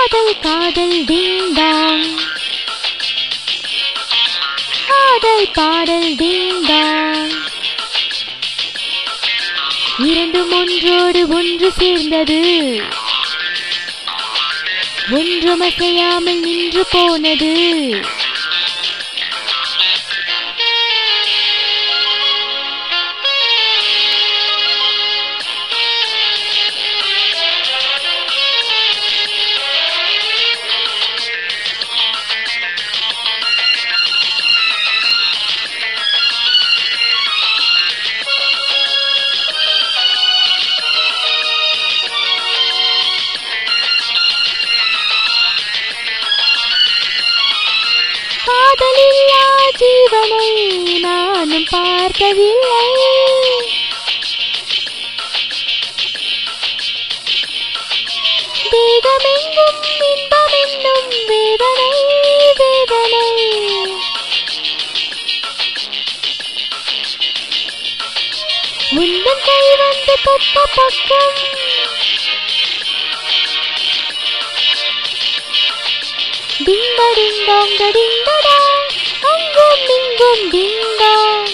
காதல் காதல் டிங்டாங் காதல் பாடல் டிங்டாங் இரண்டும் ஒன்றோடு ஒன்று சேர்ந்தது ஒன்றும் அசையாமல் நின்று போனது காதலில்லா ஜீவனை நானும் பார்த்ததில்லை தேகமெங்கும் இன்பமென்னும் வேதனை வேதனை உந்தன் கை வந்து தொட்ட பக்கம் டிங்கடிங்காங் டிங்கடா அங்கும் இங்கும் டிங்காங்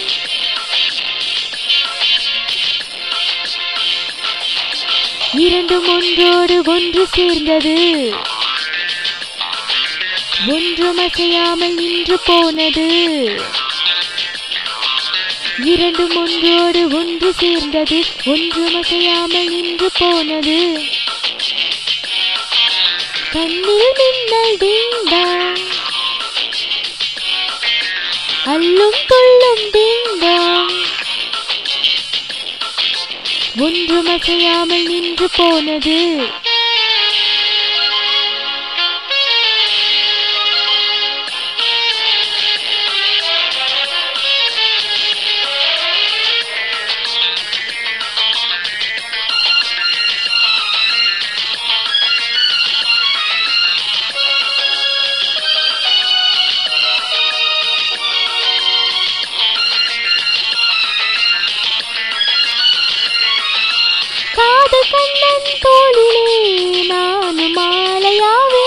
இரண்டும் ஒன்றோடு ஒன்று சேர்ந்தது ஒன்றும் அசையாமல் நின்று போனது இரண்டும் ஒன்றோடு ஒன்று சேர்ந்தது ஒன்றும் அசையாமல் நின்று போனது கண்ணில் மின்னல் டிங்டாங் அல்லும் துள்ளும் டிங்டாங் ஒன்றும் அசையாமல் நின்று போனது காதல் கண்ணன் தோளிலே நானும் மாலையாவே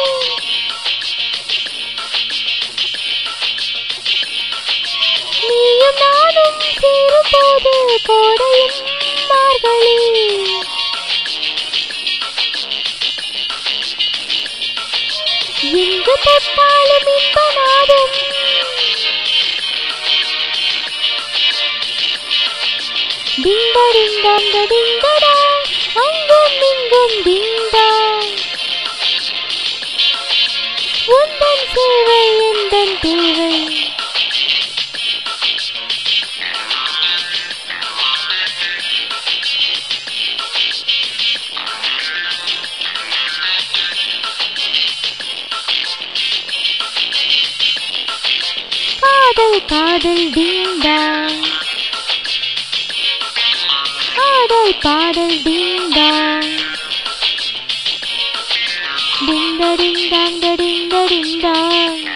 நீயும் நானும் சேரும் போது கோடையும் மார்கழி எங்கு தொட்டாலும் இன்பநாதம் டிங்கடிங்காங் டிங்கடா அங்கும் இங்கும் டிங்டாங் உந்தன் சேவை எந்தன் தேவை காதல் காதல் டிங்டாங் பாடல் பாடல் டிங்டாங் டிங்க டிங்டாங் டிங்க டிங்டாங்